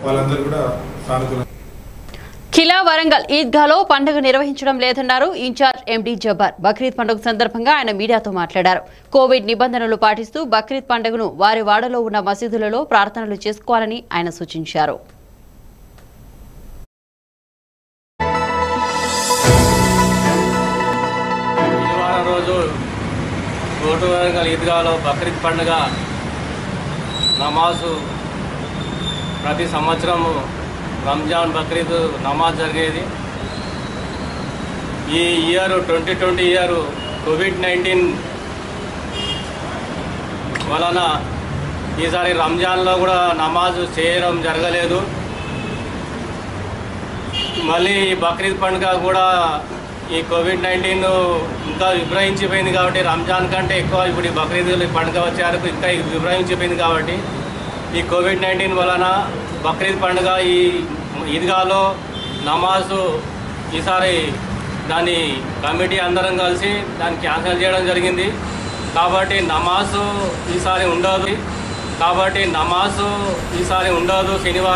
వాళ్ళందరూ కూడా సానుకూలంగా ఖిలా వరంగల్ ఈద్గాలో పండుగ నిర్వహించడం లేదన్నారు ఇన్ఛార్జ్ ఎండీ జబ్బార్ బక్రీద్ పండుగ సందర్భంగా ఆయన మీడియాతో మాట్లాడారు కోవిడ్ నిబంధనలు పాటిస్తూ బక్రీద్ పండుగను వారి వాడలో ఉన్న మసీదులలో ప్రార్థనలు చేసుకోవాలని ఆయన సూచించారు శనివారం రోజు కోటు వరంగల్ ఈద్గాలో బక్రీద్ పండుగ నమాజు ప్రతి సంవత్సరము రంజాన్ బక్రీద్ నమాజ్ జరిగేది ఈ year twenty twenty year Covid nineteen వలన ఈసారి రంజాన్లో కూడా నమాజ్ చేయడం జరగలేదు మళ్ళీ ఈ బక్రీద్ పండుగ కూడా ఈ కోవిడ్ నైన్టీన్ ఇంకా విభ్రహించిపోయింది కాబట్టి రంజాన్ కంటే ఎక్కువ ఇప్పుడు ఈ బక్రీద్ పండుగ వచ్చేవరకు ఇంకా విభ్రహించిపోయింది కాబట్టి ఈ కోవిడ్ నైన్టీన్ వలన బక్రీద్ పండుగ ఈ ఈద్గాలో నమాజు ఈసారి దాని కమిటీ అందరం కలిసి దాన్ని క్యాన్సిల్ చేయడం జరిగింది కాబట్టి నమాజు ఈసారి ఉండదు కాబట్టి నమాజు ఈసారి ఉండదు శనివారం